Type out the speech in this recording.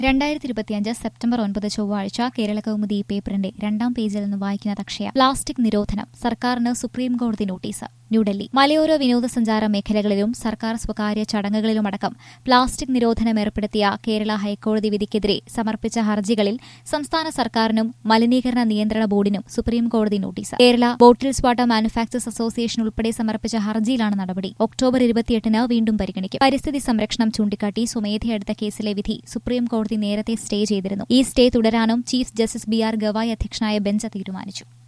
രണ്ടായിരത്തി ഇരുപത്തിയഞ്ച് സെപ്റ്റംബർ ഒൻപത് ചൊവ്വാഴ്ച കേരള കൗമുദി പേപ്പറിന്റെ രണ്ടാം പേജിൽ നിന്ന് വായിക്കുന്ന അക്ഷയ പ്ലാസ്റ്റിക് നിരോധനം സർക്കാരിന് സുപ്രീം കോടതി നോട്ടീസ് ന്യൂഡൽഹി മലയോര വിനോദസഞ്ചാര മേഖലകളിലും സർക്കാർ സ്വകാര്യ ചടങ്ങുകളിലുമടക്കം പ്ലാസ്റ്റിക് നിരോധനം ഏർപ്പെടുത്തിയ കേരള ഹൈക്കോടതി വിധിക്കെതിരെ സമർപ്പിച്ച ഹർജികളിൽ സംസ്ഥാന സർക്കാരിനും മലിനീകരണ നിയന്ത്രണ ബോർഡിനും സുപ്രീം കോടതി notice Kerala bottles water manufacturers association ഉൾപ്പെടെ സമർപ്പിച്ച ഹർജിയിലാണ് നടപടി ഒക്ടോബർ ഇരുപത്തിയെട്ടിന് വീണ്ടും പരിഗണിക്കും പരിസ്ഥിതി സംരക്ഷണം ചൂണ്ടിക്കാട്ടി സ്വമേധയെടുത്ത കേസിലെ വിധി സുപ്രീം കോടതി നേരത്തെ സ്റ്റേ ചെയ്തിരുന്നു ഈ സ്റ്റേ തുടരാനും chief justice B R Gavai അധ്യക്ഷനായ ബെഞ്ച് തീരുമാനിച്ചു